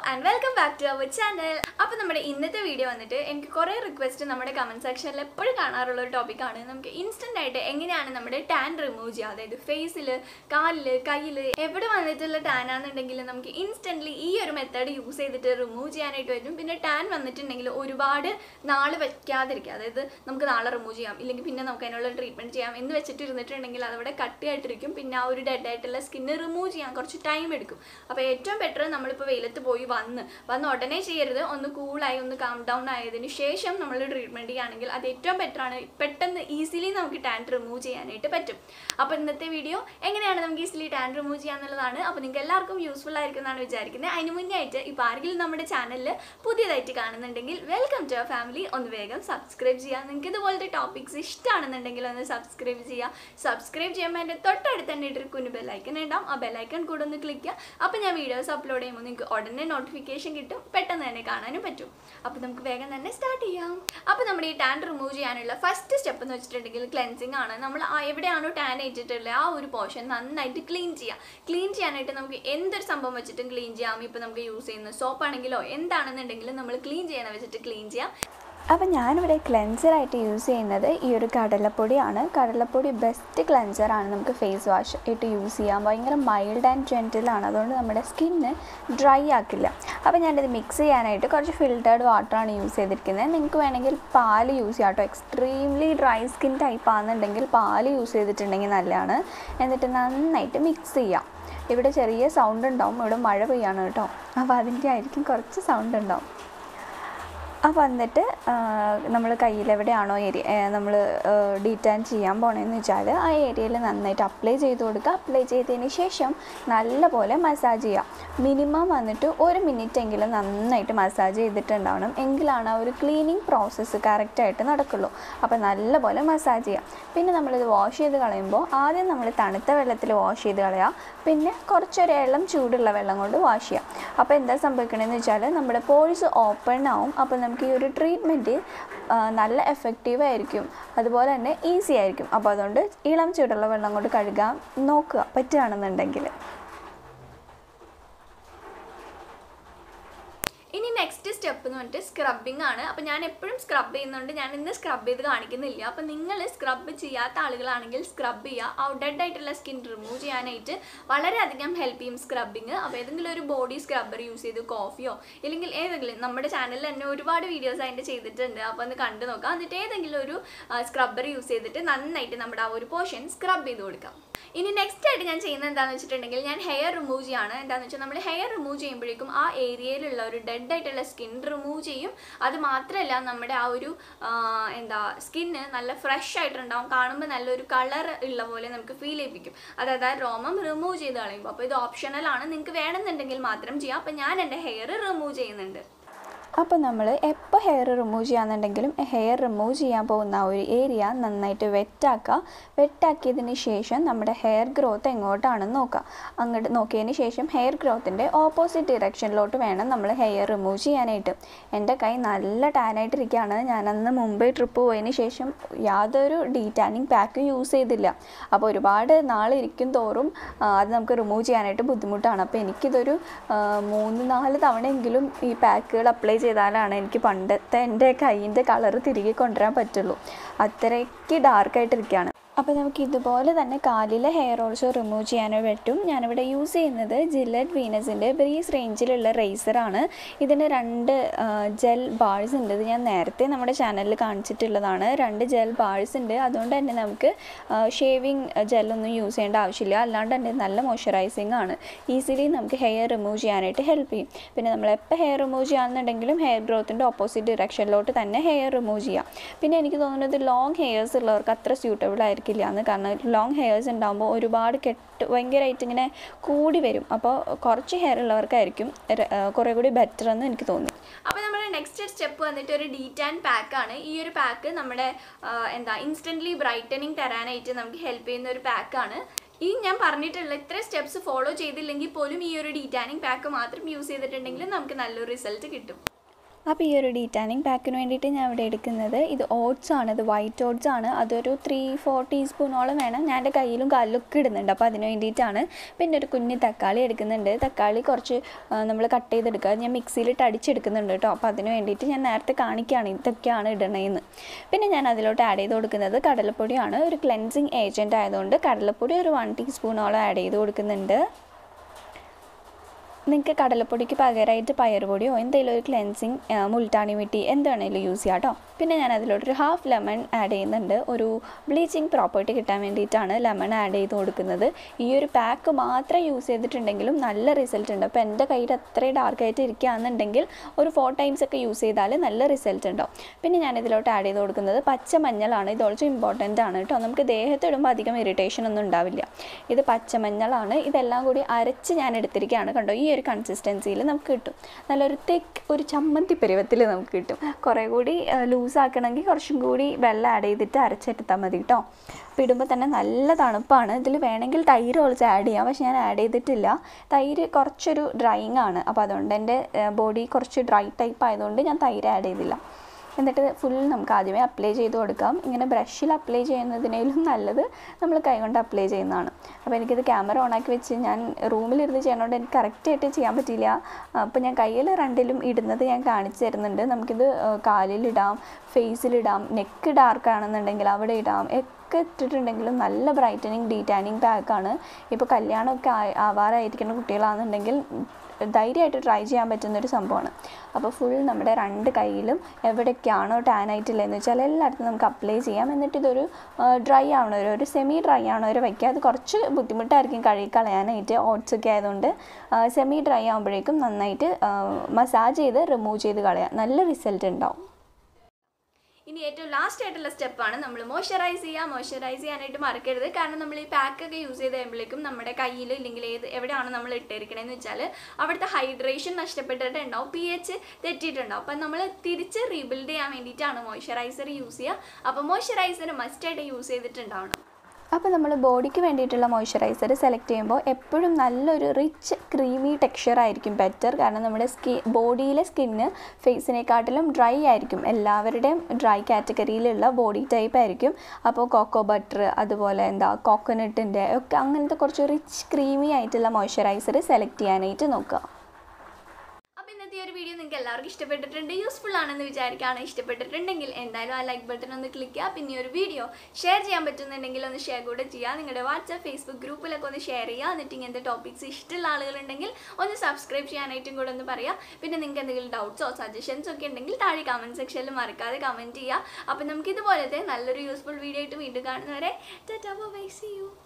and welcome back to our channel അപ്പോൾ നമ്മുടെ ഇന്നത്തെ വീഡിയോ വന്നിട്ട് എനിക്ക് കുറേ റിക്വസ്റ്റ് നമ്മുടെ കമൻറ്റ് സെക്ഷനിൽ എപ്പോഴും കാണാറുള്ള ഒരു ടോപ്പിക്കാണ് നമുക്ക് ഇൻസ്റ്റൻ്റ് ആയിട്ട് എങ്ങനെയാണ് നമ്മുടെ ടാൻ റിമൂവ് ചെയ്യുക അതായത് ഫേസിൽ കാലിൽ കയ്യിൽ എവിടെ വന്നിട്ടുള്ള ടാൻ ആണെന്നുണ്ടെങ്കിൽ നമുക്ക് ഇൻസ്റ്റൻ്റ്ലി ഈ ഒരു മെത്തേഡ് യൂസ് ചെയ്തിട്ട് റിമൂവ് ചെയ്യാനായിട്ട് പറ്റും പിന്നെ ടാൻ വന്നിട്ടുണ്ടെങ്കിൽ ഒരുപാട് നാൾ വെക്കാതിരിക്കുക അതായത് നമുക്ക് നാളെ റിമൂവ് ചെയ്യാം ഇല്ലെങ്കിൽ പിന്നെ നമുക്ക് അതിനുള്ള ട്രീറ്റ്മെൻറ്റ് ചെയ്യാം എന്ന് വെച്ചിട്ട് ഇരുന്നിട്ടുണ്ടെങ്കിൽ അതവിടെ കട്ടിയായിട്ടിരിക്കും പിന്നെ ആ ഒരു ഡെഡ് ആയിട്ടുള്ള സ്കിന്ന് റിമൂവ് ചെയ്യാൻ കുറച്ച് ടൈം എടുക്കും അപ്പോൾ ഏറ്റവും ബെറ്റർ നമ്മളിപ്പോൾ വെയിലത്ത് പോയി വന്ന് വന്ന് ഉടനെ ചെയ്യരുത് ഒന്ന് കൂളായി ഒന്ന് കാം ഡൗൺ ആയതിനു ശേഷം നമ്മൾ ട്രീറ്റ്മെൻറ്റ് ചെയ്യുകയാണെങ്കിൽ അത് ഏറ്റവും ബെറ്റർ ആണ് പെട്ടെന്ന് ഈസിലി നമുക്ക് ടാൻ റിമൂവ് ചെയ്യാനായിട്ട് പറ്റും അപ്പോൾ ഇന്നത്തെ വീഡിയോ എങ്ങനെയാണ് നമുക്ക് ഈസിലി ടാൻ റിമൂവ് ചെയ്യാന്നുള്ളതാണ് അപ്പോൾ നിങ്ങൾക്ക് എല്ലാവർക്കും യൂസ്ഫുൾ ആയിരിക്കും എന്നാണ് വിചാരിക്കുന്നത് അതിന് മുന്നേ ആയിട്ട് ഇപ്പോൾ ആരെങ്കിലും നമ്മുടെ ചാനലിൽ പുതിയതായിട്ട് കാണുന്നുണ്ടെങ്കിൽ വെൽക്കം ടു അവർ ഫാമിലി ഒന്ന് വേഗം സബ്സ്ക്രൈബ് ചെയ്യുക നിങ്ങൾക്ക് ഇതുപോലത്തെ ടോപ്പിക്സ് ഇഷ്ടമാണെന്നുണ്ടെങ്കിൽ ഒന്ന് സബ്സ്ക്രൈബ് ചെയ്യുക സബ്സ്ക്രൈബ് ചെയ്യുമ്പോൾ എൻ്റെ തൊട്ടടുത്ത് തന്നെ ഇട്ടൊരു കുഞ്ഞു ബെല്ലൈക്കൺ ഉണ്ടാവും ആ ബെല്ലൈക്കൺ കൂടെ ഒന്ന് ക്ലിക്ക് ചെയ്യുക അപ്പോൾ ഞാൻ വീഡിയോസ് അപ്ലോഡ് ചെയ്യുമ്പോൾ നിങ്ങൾക്ക് ഉടനെ നോട്ടിഫിക്കേഷൻ കിട്ടും പെട്ടെന്ന് തന്നെ കാണാനും പറ്റും അപ്പോൾ നമുക്ക് വേഗം തന്നെ സ്റ്റാർട്ട് ചെയ്യാം അപ്പോൾ നമ്മുടെ ഈ ടാൻ റിമൂവ് ചെയ്യാനുള്ള ഫസ്റ്റ് സ്റ്റെപ്പ് എന്ന് വെച്ചിട്ടുണ്ടെങ്കിൽ ക്ലെൻസിങ് ആണ് നമ്മൾ ആ എവിടെയാണോ ടാൻ ഏറ്റിട്ടുള്ളത് ആ ഒരു പോർഷൻ നന്നായിട്ട് ക്ലീൻ ചെയ്യാം ക്ലീൻ ചെയ്യാനായിട്ട് നമുക്ക് എന്തൊരു സംഭവം വെച്ചിട്ടും ക്ലീൻ ചെയ്യാം ഇപ്പോൾ നമുക്ക് യൂസ് ചെയ്യുന്ന സോപ്പ് ആണെങ്കിലോ എന്താണെന്നുണ്ടെങ്കിലും നമ്മൾ ക്ലീൻ ചെയ്യണ വെച്ചിട്ട് ക്ലീൻ ചെയ്യാം അപ്പോൾ ഞാനിവിടെ ക്ലെൻസറായിട്ട് യൂസ് ചെയ്യുന്നത് ഈ ഒരു കടലപ്പൊടിയാണ് കടലപ്പൊടി ബെസ്റ്റ് ക്ലെൻസറാണ് നമുക്ക് ഫേസ് വാഷ് ആയിട്ട് യൂസ് ചെയ്യാം ഭയങ്കര മൈൽഡ് ആൻഡ് ജെൻറ്റിലാണ് അതുകൊണ്ട് നമ്മുടെ സ്കിന്ന് ഡ്രൈ ആക്കില്ല അപ്പോൾ ഞാനിത് മിക്സ് ചെയ്യാനായിട്ട് കുറച്ച് ഫിൽറ്റേർഡ് വാട്ടറാണ് യൂസ് ചെയ്തിരിക്കുന്നത് നിങ്ങൾക്ക് വേണമെങ്കിൽ പാല് യൂസ് ചെയ്യാം കേട്ടോ എക്സ്ട്രീംലി ഡ്രൈ സ്കിൻ ടൈപ്പ് ആണെന്നുണ്ടെങ്കിൽ പാല് യൂസ് ചെയ്തിട്ടുണ്ടെങ്കിൽ നല്ലതാണ് എന്നിട്ട് നന്നായിട്ട് മിക്സ് ചെയ്യാം ഇവിടെ ചെറിയ സൗണ്ട് ഉണ്ടാവും ഇവിടെ മഴ പെയ്യാണ് കേട്ടോ അപ്പോൾ അതിൻ്റെ ആയിരിക്കും കുറച്ച് സൗണ്ട് ഉണ്ടാവും അപ്പോൾ എന്നിട്ട് നമ്മൾ കയ്യിൽ എവിടെയാണോ ഏരിയ നമ്മൾ ഡീറ്റാൻ ചെയ്യാൻ പോണതെന്ന് വെച്ചാൽ ആ ഏരിയയിൽ നന്നായിട്ട് അപ്ലൈ ചെയ്ത് കൊടുക്കുക അപ്ലൈ ചെയ്തതിന് ശേഷം നല്ലപോലെ മസാജ് ചെയ്യുക മിനിമം വന്നിട്ട് ഒരു മിനിറ്റ് എങ്കിലും നന്നായിട്ട് മസാജ് ചെയ്തിട്ടുണ്ടാവണം എങ്കിലാണ് ആ ഒരു ക്ലീനിങ് പ്രോസസ്സ് കറക്റ്റായിട്ട് നടക്കുള്ളൂ അപ്പോൾ നല്ലപോലെ മസാജ് ചെയ്യാം പിന്നെ നമ്മളിത് വാഷ് ചെയ്ത് കളയുമ്പോൾ ആദ്യം നമ്മൾ തണുത്ത വെള്ളത്തിൽ വാഷ് ചെയ്ത് കളയുക പിന്നെ കുറച്ചൊരു ഇളം ചൂടുള്ള വെള്ളം കൊണ്ട് വാഷ് ചെയ്യാം അപ്പോൾ എന്താ സംഭവിക്കണമെന്ന് വെച്ചാൽ നമ്മുടെ പോഴ്സ് ഓപ്പൺ ആവും അപ്പോൾ നമുക്ക് ഈ ഒരു ട്രീറ്റ്മെൻറ്റ് നല്ല എഫക്റ്റീവ് ആയിരിക്കും അതുപോലെ തന്നെ ഈസി ആയിരിക്കും അപ്പോൾ അതുകൊണ്ട് ഇളം ചൂടുള്ള വെള്ളം കൊണ്ട് കഴുകാൻ നോക്കുക പറ്റുകയാണെന്നുണ്ടെങ്കിൽ ഇനി നെക്സ്റ്റ് സ്റ്റെപ്പ് എന്ന് പറഞ്ഞിട്ട് സ്ക്രബിംഗ് ആണ് അപ്പോൾ ഞാൻ എപ്പോഴും സ്ക്രബ് ചെയ്യുന്നതുകൊണ്ട് ഞാൻ ഇന്ന് സ്ക്രബ് ചെയ്ത് കാണിക്കുന്നില്ല അപ്പോൾ നിങ്ങൾ സ്ക്രബ് ചെയ്യാത്ത ആളുകളാണെങ്കിൽ സ്ക്രബ് ചെയ്യുക ആ ഡെഡ് ആയിട്ടുള്ള സ്കിൻ റിമൂവ് ചെയ്യാനായിട്ട് വളരെയധികം ഹെൽപ്പ് ചെയ്യും സ്ക്രബിങ് അപ്പോൾ ഏതെങ്കിലും ഒരു ബോഡി സ്ക്രബ്ബർ യൂസ് ചെയ്ത് കോഫിയോ ഇല്ലെങ്കിൽ ഏതെങ്കിലും നമ്മുടെ ചാനലിൽ തന്നെ ഒരുപാട് വീഡിയോസ് അതിൻ്റെ ചെയ്തിട്ടുണ്ട് അപ്പോൾ ഒന്ന് കണ്ടു നോക്കാം എന്നിട്ട് ഏതെങ്കിലും ഒരു സ്ക്രബ്ബർ യൂസ് ചെയ്തിട്ട് നന്നായിട്ട് നമ്മുടെ ആ ഒരു പോർഷൻ സ്ക്രബ് ചെയ്ത് കൊടുക്കാം ഇനി നെക്സ്റ്റ് ആയിട്ട് ഞാൻ ചെയ്യുന്നത് എന്താണെന്ന് വെച്ചിട്ടുണ്ടെങ്കിൽ ഞാൻ ഹെയർ റിമൂവ് ചെയ്യാണ് എന്താണെന്ന് വെച്ചാൽ നമ്മൾ ഹെയർ റിമൂവ് ചെയ്യുമ്പോഴേക്കും ആ ഏരിയയിലുള്ള ഒരു ഡെഡ് ആയിട്ടുള്ള സ്കിൻ റിമൂവ് ചെയ്യും അത് മാത്രമല്ല നമ്മുടെ ആ ഒരു എന്താ സ്കിന്ന് നല്ല ഫ്രഷ് ആയിട്ടുണ്ടാവും കാണുമ്പോൾ നല്ലൊരു കളർ ഉള്ള പോലെ നമുക്ക് ഫീൽ ചെയ്യിപ്പിക്കും അതായത് ആ രോമം റിമൂവ് ചെയ്ത് കളയുമ്പോൾ അപ്പോൾ ഇത് ഓപ്ഷണലാണ് നിങ്ങൾക്ക് വേണമെന്നുണ്ടെങ്കിൽ മാത്രം ചെയ്യാം അപ്പോൾ ഞാൻ എൻ്റെ ഹെയർ റിമൂവ് ചെയ്യുന്നുണ്ട് അപ്പോൾ നമ്മൾ എപ്പോൾ ഹെയർ റിമൂവ് ചെയ്യാന്നുണ്ടെങ്കിലും ഹെയർ റിമൂവ് ചെയ്യാൻ പോകുന്ന ആ ഒരു ഏരിയ നന്നായിട്ട് വെറ്റാക്കുക വെറ്റാക്കിയതിന് ശേഷം നമ്മുടെ ഹെയർ ഗ്രോത്ത് എങ്ങോട്ടാണെന്ന് നോക്കുക അങ്ങോട്ട് നോക്കിയതിന് ശേഷം ഹെയർ ഗ്രോത്തിൻ്റെ ഓപ്പോസിറ്റ് ഡിറക്ഷനിലോട്ട് വേണം നമ്മൾ ഹെയർ റിമൂവ് ചെയ്യാനായിട്ട് എൻ്റെ കൈ നല്ല ടാനായിട്ടിരിക്കുകയാണ് ഞാൻ അന്ന് മുംബൈ ട്രിപ്പ് പോയതിന് ശേഷം യാതൊരു ഡീറ്റാനിങ് പാക്കും യൂസ് ചെയ്തില്ല അപ്പോൾ ഒരുപാട് നാളിരിക്കും തോറും അത് നമുക്ക് റിമൂവ് ചെയ്യാനായിട്ട് ബുദ്ധിമുട്ടാണ് അപ്പോൾ എനിക്കിതൊരു മൂന്ന് നാല് തവണയെങ്കിലും ഈ പാക്കുകൾ അപ്ലൈ ചെയ്താലാണ് എനിക്ക് പണ്ടത്തെ എൻ്റെ കൈയിൻ്റെ കളറ് തിരികെ കൊണ്ടുവരാൻ പറ്റുള്ളൂ അത്രയ്ക്ക് ഡാർക്കായിട്ടിരിക്കുകയാണ് അപ്പോൾ നമുക്ക് ഇതുപോലെ തന്നെ കാലിലെ ഹെയർ ഓൾസോ റിമൂവ് ചെയ്യാനോ പറ്റും ഞാനിവിടെ യൂസ് ചെയ്യുന്നത് ജില്ലറ്റ് വീനസിൻ്റെ ബ്രീസ് റേഞ്ചിലുള്ള റേസറാണ് ഇതിന് രണ്ട് ജെൽ ബാഴ്സ് ഉണ്ട് ഇത് ഞാൻ നേരത്തെ നമ്മുടെ ചാനലിൽ കാണിച്ചിട്ടുള്ളതാണ് രണ്ട് ജെൽ ബാഴ്സ് ഉണ്ട് അതുകൊണ്ട് തന്നെ നമുക്ക് ഷേവിങ് ജെല്ലൊന്നും യൂസ് ചെയ്യേണ്ട ആവശ്യമില്ല അല്ലാണ്ട് തന്നെ നല്ല മോയ്സ്ചറൈസിങ് ആണ് ഈസിലി നമുക്ക് ഹെയർ റിമൂവ് ചെയ്യാനായിട്ട് ഹെൽപ്പ് ചെയ്യും പിന്നെ നമ്മൾ എപ്പോൾ ഹെയർ റിമൂവ് ചെയ്യാമെന്നുണ്ടെങ്കിലും ഹെയർ ഗ്രോത്തിൻ്റെ ഓപ്പോസിറ്റ് ഡിറക്ഷനിലോട്ട് തന്നെ ഹെയർ റിമൂവ് ചെയ്യാം പിന്നെ എനിക്ക് തോന്നുന്നത് ലോങ് ഹെയർസ് ഉള്ളവർക്ക് അത്ര സ്യൂട്ടബിൾ ആയിരിക്കും ആയിരിക്കില്ല എന്ന് കാരണം ലോങ് ഹെയർസ് ഉണ്ടാകുമ്പോൾ ഒരുപാട് കെട്ട് ഭയങ്കരമായിട്ട് ഇങ്ങനെ കൂടി വരും അപ്പോൾ കുറച്ച് ഹെയർ ഉള്ളവർക്കായിരിക്കും കുറേ കൂടി ബെറ്റർ എന്ന് എനിക്ക് തോന്നി അപ്പോൾ നമ്മുടെ നെക്സ്റ്റ് സ്റ്റെപ്പ് വന്നിട്ട് ഒരു ഡീറ്റാൻ പാക്കാണ് ഈ ഒരു പാക്ക് നമ്മുടെ എന്താ ഇൻസ്റ്റൻ്റ്ലി ബ്രൈറ്റനിങ് തരാനായിട്ട് നമുക്ക് ഹെൽപ്പ് ചെയ്യുന്ന ഒരു പാക്കാണ് ഈ ഞാൻ പറഞ്ഞിട്ടുള്ള ഇത്ര സ്റ്റെപ്സ് ഫോളോ ചെയ്തില്ലെങ്കിൽ പോലും ഈ ഒരു ഡീറ്റാനിങ് പാക്ക് മാത്രം യൂസ് ചെയ്തിട്ടുണ്ടെങ്കിൽ നമുക്ക് നല്ലൊരു റിസൾട്ട് കിട്ടും അപ്പോൾ ഈ ഒരു ഡീറ്റാനിങ് പാക്കിന് വേണ്ടിയിട്ട് ഞാൻ ഇവിടെ എടുക്കുന്നത് ഇത് ഓട്സ് ആണ് ഇത് വൈറ്റ് ഓട്സ് ആണ് അതൊരു ത്രീ ഫോർ ടീസ്പൂണോളം വേണം ഞാൻ എൻ്റെ കയ്യിലും കാലിലും ഒക്കെ ഇടുന്നുണ്ട് അപ്പോൾ അതിന് വേണ്ടിയിട്ടാണ് പിന്നെ ഒരു കുഞ്ഞ് തക്കാളി എടുക്കുന്നുണ്ട് തക്കാളി കുറച്ച് നമ്മൾ കട്ട് ചെയ്തെടുക്കുക ഞാൻ മിക്സിയിലിട്ട് അടിച്ചെടുക്കുന്നുണ്ട് കേട്ടോ അപ്പോൾ അതിന് വേണ്ടിയിട്ട് ഞാൻ നേരത്തെ കാണിക്കുകയാണ് ഇതൊക്കെയാണ് ഇടണേന്ന് പിന്നെ ഞാൻ അതിലോട്ട് ആഡ് ചെയ്ത് കൊടുക്കുന്നത് കടലപ്പൊടിയാണ് ഒരു ക്ലെൻസിങ് ഏജൻറ്റ് ആയതുകൊണ്ട് കടലപ്പൊടി ഒരു വൺ ടീസ്പൂണോളം ആഡ് ചെയ്ത് കൊടുക്കുന്നുണ്ട് നിങ്ങൾക്ക് കടലപ്പൊടിക്ക് പകരമായിട്ട് പയറുപൊടിയോ എന്തെങ്കിലും ഒരു ക്ലെൻസിങ് മുൾട്ടാണി മിട്ടി എന്ത് വേണമെങ്കിലും യൂസ് ചെയ്യാം കേട്ടോ പിന്നെ ഞാൻ അതിലോട്ടൊരു ഹാഫ് ലെമൺ ആഡ് ചെയ്യുന്നുണ്ട് ഒരു ബ്ലീച്ചിങ് പ്രോപ്പർട്ടി കിട്ടാൻ വേണ്ടിയിട്ടാണ് ലെമൺ ആഡ് ചെയ്ത് കൊടുക്കുന്നത് ഈ ഒരു പാക്ക് മാത്രം യൂസ് ചെയ്തിട്ടുണ്ടെങ്കിലും നല്ല റിസൾട്ട് ഉണ്ട് അപ്പോൾ എൻ്റെ കയ്യിൽ അത്രയും ഡാർക്കായിട്ട് ഇരിക്കുകയാണെന്നുണ്ടെങ്കിൽ ഒരു ഫോർ ടൈംസ് ഒക്കെ യൂസ് ചെയ്താൽ നല്ല റിസൾട്ട് ഉണ്ടാവും പിന്നെ ഞാൻ ഇതിലോട്ട് ആഡ് ചെയ്ത് കൊടുക്കുന്നത് പച്ചമഞ്ഞളാണ് ഇത് ഓൾസോ ഇമ്പോർട്ടൻ്റ് ആണ് കേട്ടോ നമുക്ക് ദേഹത്ത് ഇടുമ്പോൾ അധികം ഇറിറ്റേഷൻ ഒന്നും ഉണ്ടാവില്ല ഇത് പച്ചമഞ്ഞളാണ് ഇതെല്ലാം കൂടി അരച്ച് ഞാൻ എടുത്തിരിക്കുകയാണ് കണ്ടോ ഈ ഒരു കൺസിസ്റ്റൻസിയിൽ നമുക്ക് കിട്ടും നല്ലൊരു തെക്ക് ഒരു ചമ്മന്തി പരുവത്തിൽ നമുക്ക് കിട്ടും കുറേ കൂടി ലൂസ് ആക്കണമെങ്കിൽ കുറച്ചും കൂടി വെള്ളം ആഡ് ചെയ്തിട്ട് അരച്ചെടുത്താൽ മതി കേട്ടോ അപ്പോൾ ഇടുമ്പോൾ തന്നെ നല്ല തണുപ്പാണ് ഇതിൽ വേണമെങ്കിൽ തൈര് ഓൾസോ ആഡ് ചെയ്യാം പക്ഷെ ഞാൻ ആഡ് ചെയ്തിട്ടില്ല തൈര് കുറച്ചൊരു ഡ്രൈയിങ് ആണ് അപ്പോൾ അതുകൊണ്ട് എൻ്റെ ബോഡി കുറച്ച് ഡ്രൈ ടൈപ്പ് ആയതുകൊണ്ട് ഞാൻ തൈര് ആഡ് ചെയ്തില്ല എന്നിട്ട് ഫുൾ നമുക്ക് ആദ്യമേ അപ്ലൈ ചെയ്ത് കൊടുക്കാം ഇങ്ങനെ ബ്രഷിൽ അപ്ലൈ ചെയ്യുന്നതിനേലും നല്ലത് നമ്മൾ കൈകൊണ്ട് അപ്ലൈ ചെയ്യുന്നതാണ് അപ്പോൾ എനിക്കിത് ക്യാമറ ഓണാക്കി വെച്ച് ഞാൻ റൂമിലിരുന്ന് ചെയ്യണോണ്ട് എനിക്ക് കറക്റ്റായിട്ട് ചെയ്യാൻ പറ്റിയില്ല അപ്പോൾ ഞാൻ കയ്യിൽ രണ്ടിലും ഇടുന്നത് ഞാൻ കാണിച്ചു തരുന്നുണ്ട് നമുക്കിത് കാലിലിടാം ഫേസിലിടാം നെക്ക് ഡാർക്ക് ആണെന്നുണ്ടെങ്കിൽ അവിടെ ഇടാം ഒക്കെ ഇട്ടിട്ടുണ്ടെങ്കിലും നല്ല ബ്രൈറ്റനിങ് ഡീറ്റാനിങ് പാക്കാണ് ഇപ്പോൾ കല്യാണമൊക്കെ ആ- ആവാറായിരിക്കുന്ന കുട്ടികളാണെന്നുണ്ടെങ്കിൽ ധൈര്യമായിട്ട് ട്രൈ ചെയ്യാൻ പറ്റുന്നൊരു സംഭവമാണ് അപ്പോൾ ഫുൾ നമ്മുടെ രണ്ട് കയ്യിലും എവിടെയൊക്കെയാണോ ടാൻ ആയിട്ടില്ലെന്ന് വെച്ചാൽ എല്ലായിടത്തും നമുക്ക് അപ്ലൈ ചെയ്യാം എന്നിട്ട് ഇതൊരു ഡ്രൈ ആവണ ഒരു ഒരു സെമി ഡ്രൈ ആവണ ഒരു വയ്ക്കുക അത് കുറച്ച് ബുദ്ധിമുട്ടായിരിക്കും കഴുകി കളയാനായിട്ട് ഓട്സ് ഒക്കെ ആയതുകൊണ്ട് സെമി ഡ്രൈ ആകുമ്പോഴേക്കും നന്നായിട്ട് മസാജ് ചെയ്ത് റിമൂവ് ചെയ്ത് കളയാം നല്ല റിസൾട്ട് ഉണ്ടാവും ഇനി ഏറ്റവും ലാസ്റ്റ് ആയിട്ടുള്ള സ്റ്റെപ്പാണ് നമ്മൾ മോയ്സ്ചറൈസ് ചെയ്യുക മോയ്സ്ചറൈസ് ചെയ്യാനായിട്ട് മറക്കരുത് കാരണം നമ്മൾ ഈ പാക്കൊക്കെ യൂസ് ചെയ്ത് കഴിയുമ്പോഴേക്കും നമ്മുടെ കയ്യിൽ ഇല്ലെങ്കിൽ ഏത് എവിടെയാണ് നമ്മൾ ഇട്ടിരിക്കണതെന്ന് വെച്ചാൽ അവിടുത്തെ ഹൈഡ്രേഷൻ നഷ്ടപ്പെട്ടിട്ടുണ്ടാവും പി എച്ച് തെറ്റിയിട്ടുണ്ടാവും അപ്പം നമ്മൾ തിരിച്ച് റീബിൽഡ് ചെയ്യാൻ വേണ്ടിയിട്ടാണ് മോയ്സ്ചറൈസർ യൂസ് ചെയ്യുക അപ്പോൾ മോയ്സ്ചറൈസർ മസ്റ്റായിട്ട് യൂസ് ചെയ്തിട്ടുണ്ടാവണം അപ്പോൾ നമ്മൾ ബോഡിക്ക് വേണ്ടിയിട്ടുള്ള മോയ്സ്ചറൈസർ സെലക്ട് ചെയ്യുമ്പോൾ എപ്പോഴും നല്ലൊരു റിച്ച് ക്രീമി ടെക്സ്ചർ ആയിരിക്കും ബെറ്റർ കാരണം നമ്മുടെ സ്കി ബോഡിയിലെ സ്കിന്ന് ഫേസിനെക്കാട്ടിലും ഡ്രൈ ആയിരിക്കും എല്ലാവരുടെയും ഡ്രൈ കാറ്റഗറിയിലുള്ള ബോഡി ടൈപ്പ് ആയിരിക്കും അപ്പോൾ കോക്കോ ബട്ടർ അതുപോലെ എന്താ കോക്കനട്ടിൻ്റെ ഒക്കെ അങ്ങനത്തെ കുറച്ച് റിച്ച് ക്രീമി ആയിട്ടുള്ള മോയ്സ്ചറൈസർ സെലക്ട് ചെയ്യാനായിട്ട് നോക്കുക അപ്പോൾ ഇന്നത്തെ ഈ ഒരു വീഡിയോ നിങ്ങൾക്ക് എല്ലാവർക്കും ഇഷ്ടപ്പെട്ടിട്ടുണ്ട് യൂസ്ഫുൾ ആണെന്ന് വിചാരിക്കുകയാണ് ഇഷ്ടപ്പെട്ടിട്ടുണ്ടെങ്കിൽ എന്തായാലും ആ ലൈക്ക് ബട്ടൺ ഒന്ന് ക്ലിക്ക് ചെയ്യുക പിന്നെ ഈ ഒരു വീഡിയോ ഷെയർ ചെയ്യാൻ പറ്റുന്നുണ്ടെങ്കിൽ ഒന്ന് ഷെയർ കൂടെ ചെയ്യുക നിങ്ങളുടെ വാട്സാപ്പ് ഫേസ്ബുക്ക് ഗ്രൂപ്പിലൊക്കെ ഒന്ന് ഷെയർ ചെയ്യുക എന്നിട്ട് ഇങ്ങനത്തെ ടോപ്പിക്സ് ഇഷ്ടമുള്ള ആളുകളുണ്ടെങ്കിൽ ഒന്ന് സബ്സ്ക്രൈബ് ചെയ്യാനായിട്ടും കൂടെ ഒന്ന് പറയുക പിന്നെ നിങ്ങൾക്ക് എന്തെങ്കിലും ഡൗട്ട്സോ സജഷൻസോ ഒക്കെ ഉണ്ടെങ്കിൽ താഴെ കമൻറ്റ് സെക്ഷനിൽ മറക്കാതെ കമൻറ്റ് ചെയ്യുക അപ്പോൾ നമുക്ക് ഇതുപോലത്തെ നല്ലൊരു യൂസ്ഫുൾ വീഡിയോ ആയിട്ട് വീണ്ടും കാണുന്നവരെ ടാറ്റാ ബൈ സി യു